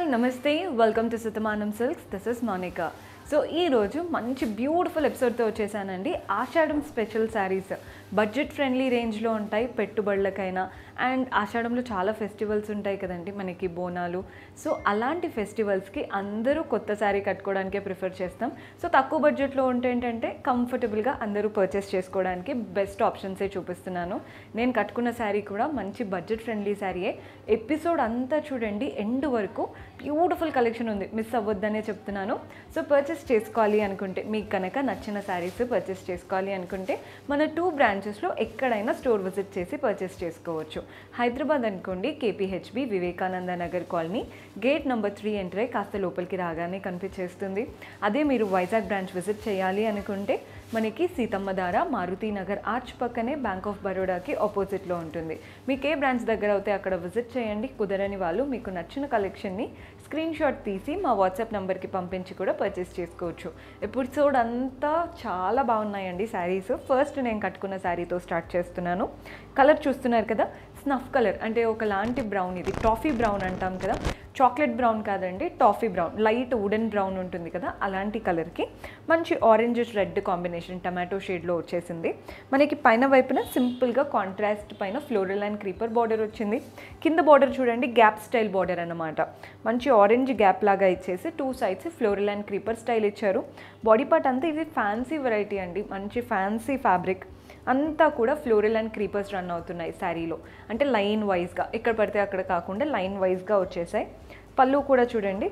hi నమస్తే welcome to సుతమానం silks this is Monika so ఈరోజు మంచి బ్యూటిఫుల్ ఎపిసోడ్తో వచ్చేసానండి Ashadham special saris budget friendly రేంజ్లో ఉంటాయి పెట్టుబడులకైనా అండ్ ఆషాఢంలో చాలా ఫెస్టివల్స్ ఉంటాయి కదండి మనకి బోనాలు సో అలాంటి ఫెస్టివల్స్కి అందరూ కొత్త శారీ కట్టుకోవడానికే ప్రిఫర్ చేస్తాం సో తక్కువ బడ్జెట్లో ఉంటే ఏంటంటే కంఫర్టబుల్గా అందరూ పర్చేస్ చేసుకోవడానికి బెస్ట్ ఆప్షన్సే చూపిస్తున్నాను నేను కట్టుకున్న శారీ కూడా మంచి బడ్జెట్ ఫ్రెండ్లీ శారీయే ఎపిసోడ్ అంతా చూడండి ఎండ్ వరకు బ్యూటిఫుల్ కలెక్షన్ ఉంది మిస్ అవ్వద్దనే చెప్తున్నాను సో పర్చేస్ చేసుకోవాలి అనుకుంటే మీకు కనుక నచ్చిన శారీస్ పర్చేస్ చేసుకోవాలి అనుకుంటే మన టూ బ్రాంచెస్లో ఎక్కడైనా స్టోర్ విజిట్ చేసి పర్చేస్ చేసుకోవచ్చు హైదరాబాద్ అనుకోండి KPHB Vivekananda Nagar colony gate number three enter అయ్యి కాస్త లోపలికి రాగానే కనిపించేస్తుంది అదే మీరు వైజాగ్ బ్రాంచ్ విజిట్ చేయాలి అనుకుంటే మనకి సీతమ్మ దార మారుతి నగర్ ఆర్చ్ పక్కనే బ్యాంక్ ఆఫ్ బరోడాకి ఆపోజిట్లో ఉంటుంది మీకు ఏ బ్రాంచ్ దగ్గర అయితే అక్కడ విజిట్ చేయండి కుదరని వాళ్ళు మీకు నచ్చిన కలెక్షన్ని స్క్రీన్ షాట్ తీసి మా వాట్సాప్ నెంబర్కి పంపించి కూడా పర్చేస్ చేసుకోవచ్చు ఎపిసోడ్ అంతా చాలా బాగున్నాయండి శారీస్ ఫస్ట్ నేను కట్టుకున్న శారీతో స్టార్ట్ చేస్తున్నాను కలర్ చూస్తున్నారు కదా స్నఫ్ కలర్ అంటే ఒకలాంటి బ్రౌన్ ఇది టాఫీ బ్రౌన్ అంటాం కదా చాక్లెట్ బ్రౌన్ కాదండి toffee brown light wooden brown ఉంటుంది కదా అలాంటి కలర్కి మంచి ఆరెంజ్ రెడ్ కాంబినేషన్ టమాటో షేడ్లో వచ్చేసింది మనకి పైన వైపున సింపుల్గా కాంట్రాస్ట్ పైన ఫ్లోరల్ అండ్ క్రీపర్ బార్డర్ వచ్చింది కింద బార్డర్ చూడండి గ్యాప్ స్టైల్ బార్డర్ అనమాట మంచి ఆరెంజ్ గ్యాప్ లాగా ఇచ్చేసి two sides floral and creeper style ఇచ్చారు బాడీ పార్ట్ అంతా ఇది ఫ్యాన్సీ వెరైటీ అండి మంచి ఫ్యాన్సీ ఫ్యాబ్రిక్ అంతా కూడా ఫ్లోరల్ అండ్ క్రీపర్స్ రన్ అవుతున్నాయి శారీలో అంటే లైన్ వైజ్గా ఎక్కడ పడితే అక్కడ కాకుండా లైన్ వైజ్గా వచ్చేసాయి పళ్ళు కూడా చూడండి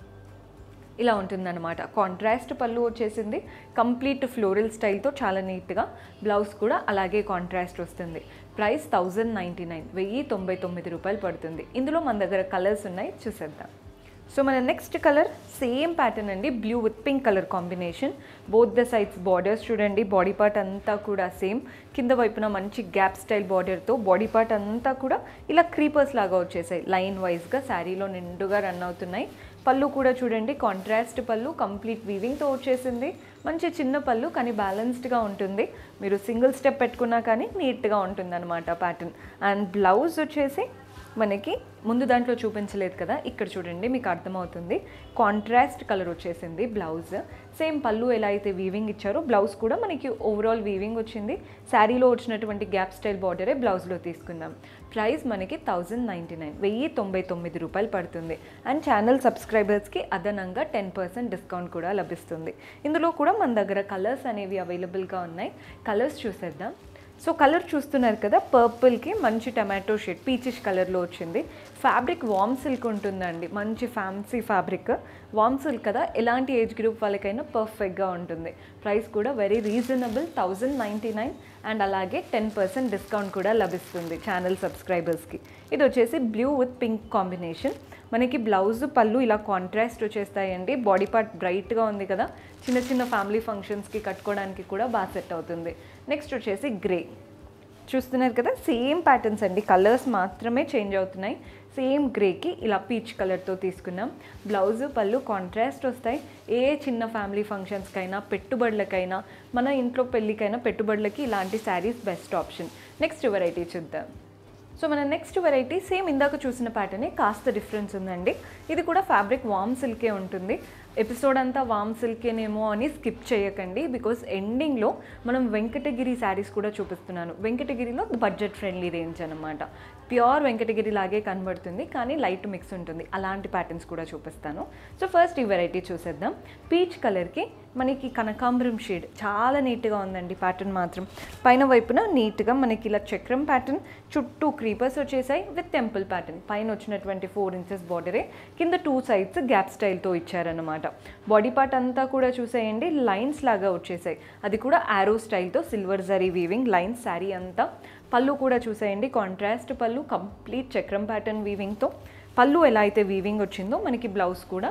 ఇలా ఉంటుందన్నమాట కాంట్రాస్ట్ పళ్ళు వచ్చేసింది కంప్లీట్ ఫ్లోరల్ స్టైల్తో చాలా నీట్గా బ్లౌజ్ కూడా అలాగే కాంట్రాస్ట్ వస్తుంది ప్రైస్ థౌజండ్ నైంటీ నైన్ వెయ్యి తొంభై తొమ్మిది రూపాయలు పడుతుంది ఇందులో మన దగ్గర కలర్స్ ఉన్నాయి చూసేద్దాం సో మన నెక్స్ట్ కలర్ సేమ్ ప్యాటర్న్ అండి blue with pink colour combination both the sides borders చూడండి బాడీ పార్ట్ అంతా కూడా సేమ్ కింద వైపున మంచి గ్యాప్ స్టైల్ బార్డర్తో బాడీ పార్ట్ అంతా కూడా ఇలా క్రీపర్స్ లాగా వచ్చేసాయి లైన్ వైజ్గా శారీలో నిండుగా రన్ అవుతున్నాయి పళ్ళు కూడా చూడండి కాంట్రాస్ట్ పళ్ళు కంప్లీట్ వీవింగ్తో వచ్చేసింది మంచి చిన్న పళ్ళు కానీ బ్యాలెన్స్డ్గా ఉంటుంది మీరు సింగిల్ స్టెప్ పెట్టుకున్నా కానీ నీట్గా ఉంటుంది అనమాట ప్యాటర్న్ అండ్ బ్లౌజ్ వచ్చేసి మనకి ముందు దాంట్లో చూపించలేదు కదా ఇక్కడ చూడండి మీకు అర్థమవుతుంది కాంట్రాస్ట్ కలర్ వచ్చేసింది బ్లౌజ్ సేమ్ పళ్ళు ఎలా అయితే వీవింగ్ ఇచ్చారో బ్లౌజ్ కూడా మనకి ఓవరాల్ వీవింగ్ వచ్చింది శారీలో వచ్చినటువంటి గ్యాప్ స్టైల్ బార్డరే బ్లౌజ్లో తీసుకుందాం ప్రైస్ మనకి థౌజండ్ నైంటీ నైన్ వెయ్యి తొంభై తొమ్మిది రూపాయలు పడుతుంది అండ్ ఛానల్ సబ్స్క్రైబర్స్కి అదనంగా టెన్ పర్సెంట్ డిస్కౌంట్ కూడా లభిస్తుంది ఇందులో కూడా మన దగ్గర కలర్స్ అనేవి అవైలబుల్గా ఉన్నాయి కలర్స్ చూసేద్దాం సో కలర్ చూస్తున్నారు కదా పర్పుల్కి మంచి టమాటో షేడ్ పీచిష్ కలర్లో వచ్చింది ఫ్యాబ్రిక్ వామ్ సిల్క్ ఉంటుందండి మంచి ఫ్యాన్సీ ఫ్యాబ్రిక్ వామ్ సిల్క్ కదా ఎలాంటి ఏజ్ గ్రూప్ వాళ్ళకైనా పర్ఫెక్ట్గా ఉంటుంది ప్రైస్ కూడా very reasonable thousand ninety nine and అలాగే టెన్ పర్సెంట్ డిస్కౌంట్ కూడా లభిస్తుంది ఛానల్ సబ్స్క్రైబర్స్కి ఇది వచ్చేసి బ్లూ విత్ పింక్ కాంబినేషన్ మనకి బ్లౌజ్ పళ్ళు ఇలా కాంట్రాస్ట్ వచ్చేస్తాయండి బాడీ పార్ట్ బ్రైట్గా ఉంది కదా చిన్న చిన్న ఫ్యామిలీ ఫంక్షన్స్కి కట్టుకోవడానికి కూడా బాగా సెట్ అవుతుంది నెక్స్ట్ వచ్చేసి గ్రే చూస్తున్నారు కదా సేమ్ ప్యాటర్న్స్ అండి కలర్స్ మాత్రమే చేంజ్ అవుతున్నాయి సేమ్ గ్రేకి ఇలా పీచ్ కలర్తో తీసుకున్నాం బ్లౌజ్ పళ్ళు కాంట్రాస్ట్ వస్తాయి ఏ చిన్న ఫ్యామిలీ ఫంక్షన్స్కైనా పెట్టుబడులకైనా మన ఇంట్లో పెళ్ళికైనా పెట్టుబడులకి ఇలాంటి saris best option next variety చూద్దాం సో మన నెక్స్ట్ వెరైటీ సేమ్ ఇందాక చూసిన ప్యాటర్నే కాస్త డిఫరెన్స్ ఉందండి ఇది కూడా ఫ్యాబ్రిక్ వామ్ సిల్కే ఉంటుంది ఎపిసోడ్ అంతా వామ్ సిల్కేనేమో అని స్కిప్ చేయకండి బికాస్ ఎండింగ్లో మనం వెంకటగిరి శారీస్ కూడా చూపిస్తున్నాను వెంకటగిరిలో బడ్జెట్ ఫ్రెండ్లీ రేంజ్ అనమాట ప్యూర్ వెంకటగిరి లాగే కనబడుతుంది కానీ లైట్ మిక్స్ ఉంటుంది అలాంటి ప్యాటర్న్స్ కూడా చూపిస్తాను సో ఫస్ట్ ఈ వెరైటీ చూసేద్దాం పీచ్ కలర్కి మనకి కనకాంబరం షేడ్ చాలా నీట్గా ఉందండి ప్యాటర్న్ మాత్రం పైన వైపున నీట్గా మనకి ఇలా చక్రం ప్యాటర్న్ చుట్టూ క్రీపర్స్ వచ్చేసాయి విత్ టెంపుల్ ప్యాటర్న్ పైన వచ్చినటువంటి ఫోర్ ఇంచెస్ బార్డరే కింద టూ సైడ్స్ గ్యాప్ స్టైల్తో ఇచ్చారనమాట బాడీ పార్ట్ అంతా కూడా చూసేయండి లైన్స్ లాగా వచ్చేసాయి అది కూడా ఆరో స్టైల్తో silver zari weaving lines sari అంతా పళ్ళు కూడా చూసేయండి కాంట్రాస్ట్ పళ్ళు కంప్లీట్ చక్రం ప్యాటర్న్ వీవింగ్తో పళ్ళు ఎలా అయితే వీవింగ్ వచ్చిందో మనకి బ్లౌజ్ కూడా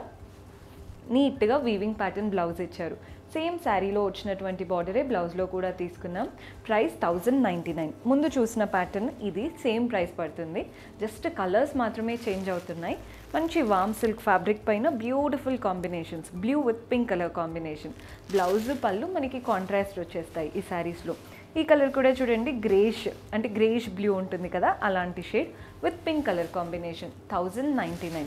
నీట్గా వీవింగ్ ప్యాటర్న్ బ్లౌజ్ ఇచ్చారు సేమ్ శారీలో వచ్చినటువంటి బార్డరే బ్లౌజ్లో కూడా తీసుకున్నాం ప్రైస్ థౌజండ్ నైంటీ నైన్ ముందు చూసిన ప్యాటర్న్ ఇది సేమ్ ప్రైస్ పడుతుంది జస్ట్ కలర్స్ మాత్రమే చేంజ్ అవుతున్నాయి మంచి వామ్ సిల్క్ ఫ్యాబ్రిక్ పైన beautiful combinations blue with pink colour combination blouse పళ్ళు మనకి కాంట్రాస్ట్ వచ్చేస్తాయి ఈ శారీస్లో ఈ కలర్ కూడా చూడండి గ్రేష్ అంటే గ్రేష్ బ్లూ ఉంటుంది కదా అలాంటి shade with pink colour combination thousand ninety nine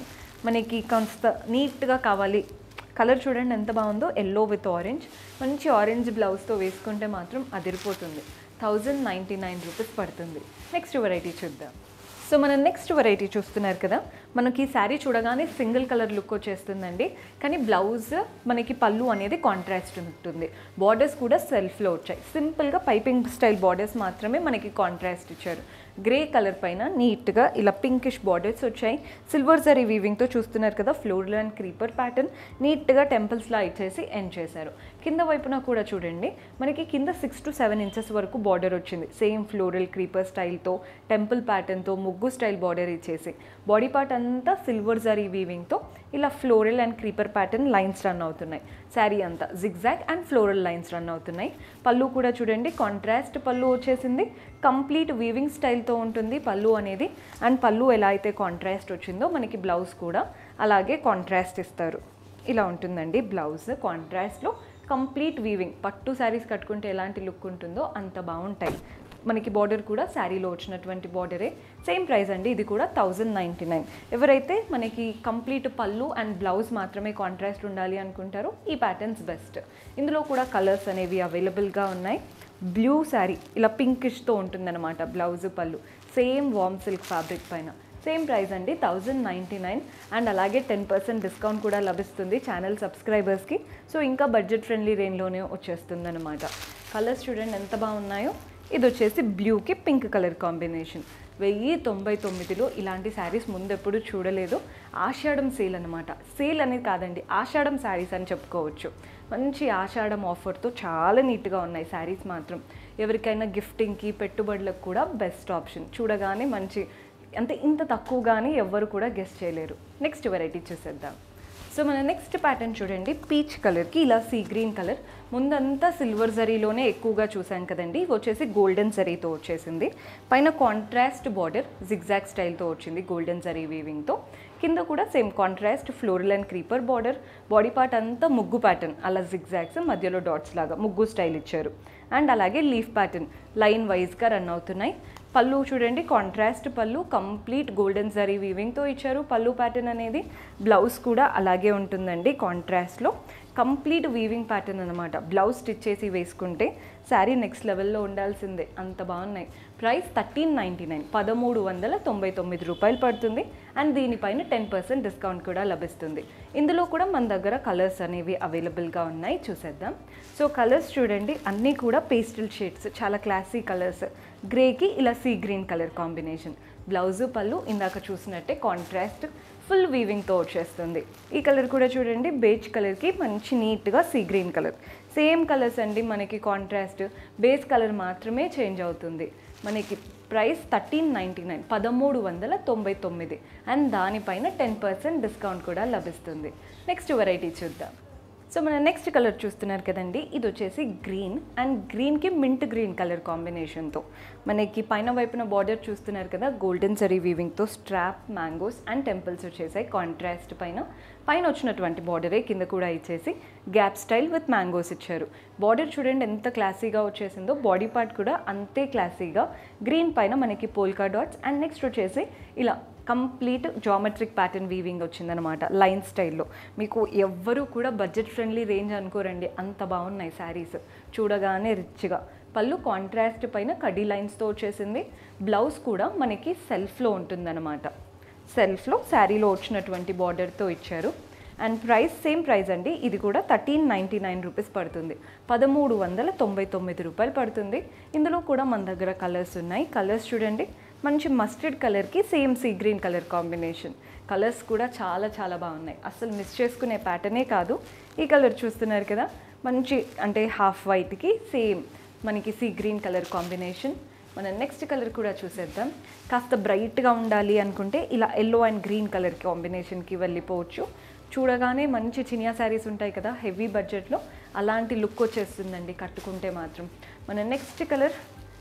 మనకి కాస్త నీట్గా కావాలి కలర్ చూడండి ఎంత బాగుందో ఎల్లో విత్ ఆరెంజ్ మంచి ఆరెంజ్ బ్లౌజ్తో వేసుకుంటే మాత్రం అదిరిపోతుంది థౌజండ్ నైంటీ నైన్ రూపీస్ పడుతుంది నెక్స్ట్ వెరైటీ చూద్దాం సో మనం నెక్స్ట్ వెరైటీ చూస్తున్నారు కదా మనకి శారీ చూడగానే సింగిల్ కలర్ లుక్ వచ్చేస్తుందండి కానీ బ్లౌజ్ మనకి పళ్ళు అనేది కాంట్రాస్ట్ ఉంటుంది బార్డర్స్ కూడా సెల్ఫ్లో వచ్చాయి సింపుల్గా పైపింగ్ స్టైల్ బార్డర్స్ మాత్రమే మనకి కాంట్రాస్ట్ ఇచ్చారు గ్రే కలర్ పైన నీట్గా ఇలా పింకిష్ బార్డర్స్ వచ్చాయి సిల్వర్ జరీ వీవింగ్తో చూస్తున్నారు కదా ఫ్లోరల్ అండ్ క్రీపర్ ప్యాటర్న్ నీట్గా టెంపుల్స్లా ఇచ్చేసి ఎండ్ చేశారు కింద వైపున కూడా చూడండి మనకి కింద సిక్స్ టు సెవెన్ ఇంచెస్ వరకు బార్డర్ వచ్చింది సేమ్ ఫ్లోరల్ క్రీపర్ స్టైల్తో టెంపుల్ ప్యాటర్న్తో ముగ్గు స్టైల్ బార్డర్ ఇచ్చేసి బాడీ పార్ట్ అంతా సిల్వర్ జరీ వీవింగ్తో ఇలా floral and creeper pattern lines run అవుతున్నాయి శారీ అంతా zigzag and floral lines run అవుతున్నాయి పళ్ళు కూడా చూడండి కాంట్రాస్ట్ పళ్ళు వచ్చేసింది కంప్లీట్ వీవింగ్ స్టైల్తో ఉంటుంది పళ్ళు అనేది అండ్ పళ్ళు ఎలా అయితే కాంట్రాస్ట్ వచ్చిందో మనకి బ్లౌజ్ కూడా అలాగే కాంట్రాస్ట్ ఇస్తారు ఇలా ఉంటుందండి బ్లౌజ్ కాంట్రాస్ట్లో కంప్లీట్ వీవింగ్ పట్టు శారీస్ కట్టుకుంటే ఎలాంటి లుక్ ఉంటుందో అంత బాగుంటాయి మనకి బార్డర్ కూడా శారీలో వచ్చినటువంటి బార్డరే సేమ్ ప్రైస్ అండి ఇది కూడా థౌజండ్ నైంటీ నైన్ ఎవరైతే మనకి కంప్లీట్ పళ్ళు అండ్ బ్లౌజ్ మాత్రమే కాంట్రాస్ట్ ఉండాలి అనుకుంటారో ఈ ప్యాటర్న్స్ బెస్ట్ ఇందులో కూడా కలర్స్ అనేవి అవైలబుల్గా ఉన్నాయి బ్లూ శారీ ఇలా పింకిష్తో ఉంటుందన్నమాట బ్లౌజ్ పళ్ళు సేమ్ వామ్ సిల్క్ ఫ్యాబ్రిక్ పైన సేమ్ ప్రైస్ అండి థౌజండ్ నైంటీ నైన్ అండ్ అలాగే టెన్ పర్సెంట్ డిస్కౌంట్ కూడా లభిస్తుంది ఛానల్ సబ్స్క్రైబర్స్కి సో ఇంకా బడ్జెట్ ఫ్రెండ్లీ రేంజ్లోనే వచ్చేస్తుంది అనమాట కలర్స్ చూడండి ఎంత బాగున్నాయో ఇది వచ్చేసి బ్లూకి పింక్ కలర్ కాంబినేషన్ వెయ్యి తొంభై తొమ్మిదిలో ఇలాంటి శారీస్ ముందెప్పుడు చూడలేదు ఆషాఢం సేల్ అనమాట సేల్ అనేది కాదండి ఆషాఢం శారీస్ అని చెప్పుకోవచ్చు మంచి ఆషాఢం ఆఫర్తో చాలా నీట్గా ఉన్నాయి శారీస్ మాత్రం ఎవరికైనా గిఫ్టింగ్కి పెట్టుబడులకు కూడా బెస్ట్ ఆప్షన్ చూడగానే మంచి అంటే ఇంత తక్కువగానే ఎవ్వరు కూడా గెస్ట్ చేయలేరు నెక్స్ట్ వెరైటీ చూసేద్దాం సో మన నెక్స్ట్ ప్యాటర్న్ చూడండి పీచ్ కలర్కి ఇలా సీ గ్రీన్ కలర్ ముందంతా సిల్వర్ జరీలోనే ఎక్కువగా చూసాం కదండి ఇవి వచ్చేసి గోల్డెన్ జరీతో వచ్చేసింది పైన కాంట్రాస్ట్ బార్డర్ జిగ్జాగ్ స్టైల్తో వచ్చింది గోల్డెన్ జరీ వీవింగ్తో కింద కూడా same contrast floral and creeper border body part అంతా ముగ్గు ప్యాటర్న్ అలా జిగ్జాగ్స్ మధ్యలో డాట్స్ లాగా ముగ్గు స్టైల్ ఇచ్చారు అండ్ అలాగే లీఫ్ ప్యాటర్న్ లైన్ వైజ్గా రన్ అవుతున్నాయి పళ్ళు చూడండి కాంట్రాస్ట్ పళ్ళు కంప్లీట్ గోల్డెన్ జరీ వీవింగ్తో ఇచ్చారు పళ్ళు ప్యాటర్న్ అనేది బ్లౌజ్ కూడా అలాగే ఉంటుందండి కాంట్రాస్ట్లో కంప్లీట్ వీవింగ్ ప్యాటర్న్ అనమాట బ్లౌజ్ స్టిచ్ చేసి వేసుకుంటే శారీ నెక్స్ట్ లెవెల్లో ఉండాల్సిందే అంత బాగున్నాయి ప్రైస్ థర్టీన్ నైంటీ నైన్ పదమూడు వందల తొంభై తొమ్మిది రూపాయలు పడుతుంది అండ్ దీనిపైన టెన్ పర్సెంట్ డిస్కౌంట్ కూడా లభిస్తుంది ఇందులో కూడా మన దగ్గర కలర్స్ అనేవి అవైలబుల్గా ఉన్నాయి చూసేద్దాం సో కలర్స్ చూడండి అన్నీ కూడా పేస్టల్ షేడ్స్ చాలా క్లాసీ కలర్స్ గ్రేకి ఇలా sea green colour combination blouse పళ్ళు ఇందాక చూసినట్టే కాంట్రాస్ట్ ఫుల్ వీవింగ్తో వచ్చేస్తుంది ఈ కలర్ కూడా చూడండి బేజ్ కలర్కి మంచి నీట్గా sea green colour same colours అండి మనకి కాంట్రాస్ట్ బేస్ కలర్ మాత్రమే చేంజ్ అవుతుంది మనకి ప్రైస్ థర్టీన్ నైంటీ నైన్ పదమూడు వందల తొంభై తొమ్మిది అండ్ దానిపైన టెన్ పర్సెంట్ డిస్కౌంట్ కూడా లభిస్తుంది నెక్స్ట్ వెరైటీ చూద్దాం సో మన నెక్స్ట్ కలర్ చూస్తున్నారు కదండి ఇది వచ్చేసి గ్రీన్ అండ్ గ్రీన్కి మింట్ గ్రీన్ కలర్ కాంబినేషన్తో మనకి పైన వైపున బార్డర్ చూస్తున్నారు కదా గోల్డెన్ సరీ వీవింగ్తో స్ట్రాప్ మ్యాంగోస్ అండ్ టెంపుల్స్ వచ్చేసాయి కాంట్రాస్ట్ పైన పైన వచ్చినటువంటి బార్డరే కింద కూడా ఇచ్చేసి గ్యాప్ స్టైల్ విత్ మ్యాంగోస్ ఇచ్చారు బార్డర్ చూడండి ఎంత క్లాసీగా వచ్చేసిందో బాడీ పార్ట్ కూడా అంతే క్లాసీగా గ్రీన్ పైన మనకి పోల్కా డాట్స్ అండ్ నెక్స్ట్ వచ్చేసి ఇలా కంప్లీట్ జామెట్రిక్ ప్యాటర్న్ వీవింగ్ వచ్చిందనమాట లైన్ స్టైల్లో మీకు ఎవ్వరూ కూడా బడ్జెట్ ఫ్రెండ్లీ రేంజ్ అనుకోరండి అంత బాగున్నాయి శారీస్ చూడగానే రిచ్గా పళ్ళు కాంట్రాస్ట్ పైన కడ్డీ లైన్స్తో వచ్చేసింది బ్లౌజ్ కూడా మనకి సెల్ఫ్లో ఉంటుందన్నమాట సెల్ఫ్లో శారీలో వచ్చినటువంటి బార్డర్తో ఇచ్చారు అండ్ ప్రైస్ సేమ్ ప్రైస్ అండి ఇది కూడా థర్టీన్ నైంటీ నైన్ రూపీస్ పడుతుంది పదమూడు వందల తొంభై తొమ్మిది రూపాయలు పడుతుంది ఇందులో కూడా మన దగ్గర కలర్స్ ఉన్నాయి కలర్స్ చూడండి మంచి మస్టర్డ్ కలర్కి same sea green colour combination colours కూడా చాలా చాలా బాగున్నాయి అసలు మిస్ చేసుకునే ప్యాటర్నే కాదు ఈ కలర్ చూస్తున్నారు కదా మంచి అంటే హాఫ్ వైట్కి సేమ్ మనకి సీ గ్రీన్ కలర్ కాంబినేషన్ మనం నెక్స్ట్ కలర్ కూడా చూసేద్దాం కాస్త బ్రైట్గా ఉండాలి అనుకుంటే ఇలా ఎల్లో అండ్ గ్రీన్ కలర్ కాంబినేషన్కి వెళ్ళిపోవచ్చు చూడగానే మంచి చినియా శారీస్ ఉంటాయి కదా హెవీ బడ్జెట్లో అలాంటి లుక్ వచ్చేస్తుందండి కట్టుకుంటే మాత్రం మన నెక్స్ట్ కలర్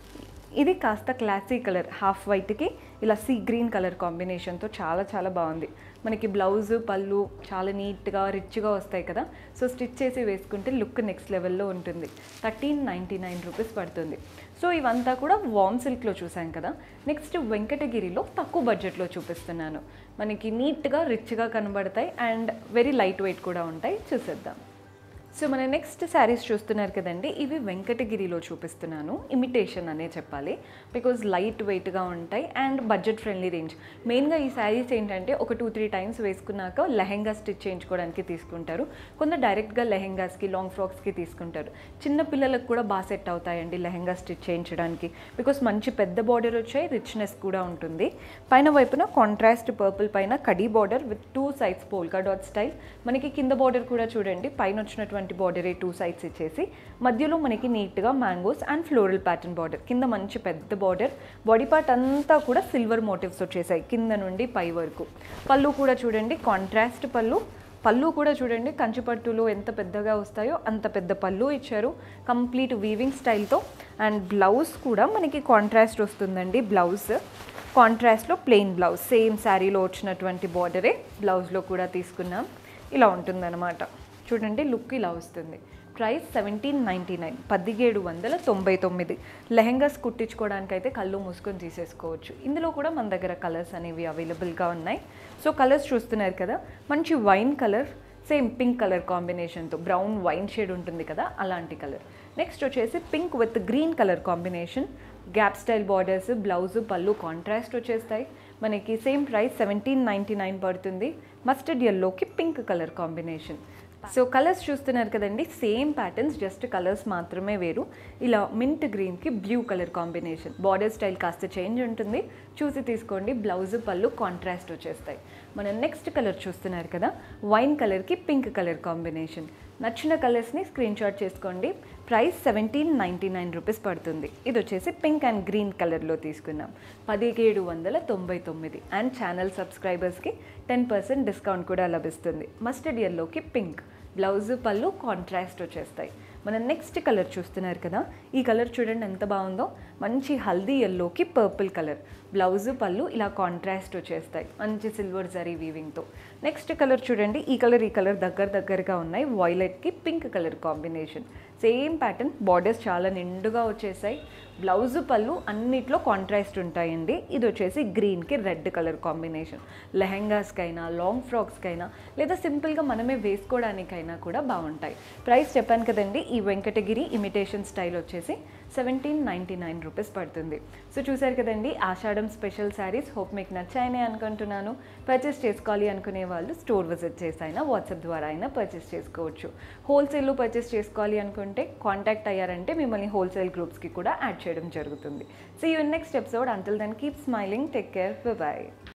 ఇది కాస్త క్లాసీ కలర్ హాఫ్ వైట్కి ఇలా సీ గ్రీన్ కలర్ కాంబినేషన్తో చాలా చాలా బాగుంది మనకి బ్లౌజ్ పళ్ళు చాలా నీట్గా రిచ్గా వస్తాయి కదా సో స్టిచ్ చేసి వేసుకుంటే లుక్ నెక్స్ట్ లెవెల్లో ఉంటుంది థర్టీన్ నైంటీ నైన్ రూపీస్ పడుతుంది సో ఇవంతా కూడా వామ్ సిల్క్లో చూసాం కదా నెక్స్ట్ వెంకటగిరిలో తక్కువ బడ్జెట్లో చూపిస్తున్నాను మనకి నీట్గా రిచ్గా కనబడతాయి అండ్ వెరీ లైట్ వెయిట్ కూడా ఉంటాయి చూసేద్దాం సో మన నెక్స్ట్ శారీస్ చూస్తున్నారు కదండి ఇవి వెంకటగిరిలో చూపిస్తున్నాను ఇమిటేషన్ అనే చెప్పాలి బికాజ్ లైట్ వెయిట్గా ఉంటాయి అండ్ బడ్జెట్ ఫ్రెండ్లీ రేంజ్ మెయిన్గా ఈ శారీస్ ఏంటంటే ఒక టూ త్రీ టైమ్స్ వేసుకున్నాక లెహెంగా స్టిచ్ చేయించుకోవడానికి తీసుకుంటారు కొందరు డైరెక్ట్గా లెహెంగాస్కి లాంగ్ ఫ్రాక్స్కి తీసుకుంటారు చిన్న పిల్లలకు కూడా బాగా సెట్ అవుతాయండి లెహెంగా స్టిచ్ చేయించడానికి బికాస్ మంచి పెద్ద బార్డర్ వచ్చాయి రిచ్నెస్ కూడా ఉంటుంది పైన వైపున కాంట్రాస్ట్ పర్పుల్ పైన కడీ border with two sides polka dot style మనకి కింద బార్డర్ కూడా చూడండి పైన వచ్చినటువంటి బార్డర్ టూ సైడ్స్ ఇచ్చేసి మధ్యలో మనకి నీట్గా mangoes and floral pattern border కింద మంచి పెద్ద బార్డర్ బాడీ పార్ట్ అంతా కూడా సిల్వర్ మోటివ్స్ వచ్చేసాయి కింద నుండి పై వరకు పళ్ళు కూడా చూడండి కాంట్రాస్ట్ పళ్ళు పళ్ళు కూడా చూడండి కంచిపట్టులో ఎంత పెద్దగా వస్తాయో అంత పెద్ద పళ్ళు ఇచ్చారు కంప్లీట్ వీవింగ్ స్టైల్తో అండ్ బ్లౌజ్ కూడా మనకి కాంట్రాస్ట్ వస్తుందండి బ్లౌజ్ కాంట్రాస్ట్లో ప్లెయిన్ బ్లౌజ్ సేమ్ శారీలో వచ్చినటువంటి బార్డరే బ్లౌజ్లో కూడా తీసుకున్నాం ఇలా ఉంటుందన్నమాట చూడండి లుక్ ఇలా వస్తుంది ప్రైస్ సెవెంటీన్ నైంటీ నైన్ పదిహేడు వందల తొంభై తొమ్మిది లెహెంగాస్ కుట్టించుకోవడానికి అయితే కళ్ళు మూసుకొని తీసేసుకోవచ్చు ఇందులో కూడా మన దగ్గర కలర్స్ అనేవి అవైలబుల్గా ఉన్నాయి సో కలర్స్ చూస్తున్నారు కదా మంచి wine colour same pink colour కాంబినేషన్తో బ్రౌన్ వైన్ షేడ్ ఉంటుంది కదా అలాంటి కలర్ నెక్స్ట్ వచ్చేసి pink with green colour combination gap style borders blouse పళ్ళు కాంట్రాస్ట్ వచ్చేస్తాయి మనకి same price seventeen ninety nine పడుతుంది మస్టర్డ్ ఎల్లోకి pink colour combination so colours చూస్తున్నారు కదండి సేమ్ ప్యాటర్న్స్ జస్ట్ కలర్స్ మాత్రమే వేరు ఇలా మింట్ గ్రీన్కి blue colour combination border style కాస్త చేంజ్ ఉంటుంది చూసి తీసుకోండి బ్లౌజ్ పళ్ళు కాంట్రాస్ట్ వచ్చేస్తాయి మనం నెక్స్ట్ కలర్ చూస్తున్నారు కదా వైన్ కలర్కి పింక్ కలర్ కాంబినేషన్ నచ్చిన కలర్స్ని స్క్రీన్ షాట్ చేసుకోండి price seventeen ninety nine rupees పడుతుంది ఇది వచ్చేసి పింక్ అండ్ గ్రీన్ కలర్లో తీసుకున్నాం పదిహేడు వందల తొంభై తొమ్మిది అండ్ ఛానల్ సబ్స్క్రైబర్స్కి టెన్ పర్సెంట్ డిస్కౌంట్ కూడా లభిస్తుంది మస్టర్డ్ ఎల్లోకి పింక్ బ్లౌజ్ పళ్ళు కాంట్రాస్ట్ వచ్చేస్తాయి మనం నెక్స్ట్ కలర్ చూస్తున్నారు కదా ఈ కలర్ చూడండి ఎంత బాగుందో మంచి హల్దీ ఎల్లోకి పర్పుల్ కలర్ బ్లౌజ్ పళ్ళు ఇలా కాంట్రాస్ట్ వచ్చేస్తాయి మంచి సిల్వర్ జరీ వీవింగ్తో నెక్స్ట్ కలర్ చూడండి ఈ కలర్ ఈ కలర్ దగ్గర దగ్గరగా ఉన్నాయి వాయిలెట్కి pink colour combination same pattern borders చాలా నిండుగా వచ్చేసాయి బ్లౌజ్ పళ్ళు అన్నిట్లో కాంట్రాస్ట్ ఉంటాయండి ఇది వచ్చేసి గ్రీన్కి రెడ్ కలర్ కాంబినేషన్ లెహెంగాస్కైనా లాంగ్ ఫ్రాక్స్కైనా లేదా సింపుల్గా మనమే వేసుకోవడానికైనా కూడా బాగుంటాయి ప్రైస్ చెప్పాను కదండి ఈ వెంకటగిరి ఇమిటేషన్ స్టైల్ వచ్చేసి సెవెంటీన్ నైంటీ నైన్ రూపీస్ పడుతుంది సో చూసారు కదండి ఆషాఢం స్పెషల్ శారీస్ హోప్ మీకు నచ్చాయని అనుకుంటున్నాను పర్చేస్ చేసుకోవాలి అనుకునే వాళ్ళు స్టోర్ విజిట్ చేసి అయినా వాట్సాప్ ద్వారా అయినా పర్చేస్ చేసుకోవచ్చు హోల్సేల్లో పర్చేస్ చేసుకోవాలి అనుకుంటే కాంటాక్ట్ అయ్యారంటే మిమ్మల్ని హోల్సేల్ గ్రూప్స్కి కూడా యాడ్ చేయడం జరుగుతుంది so you next episode until then keep smiling take care bye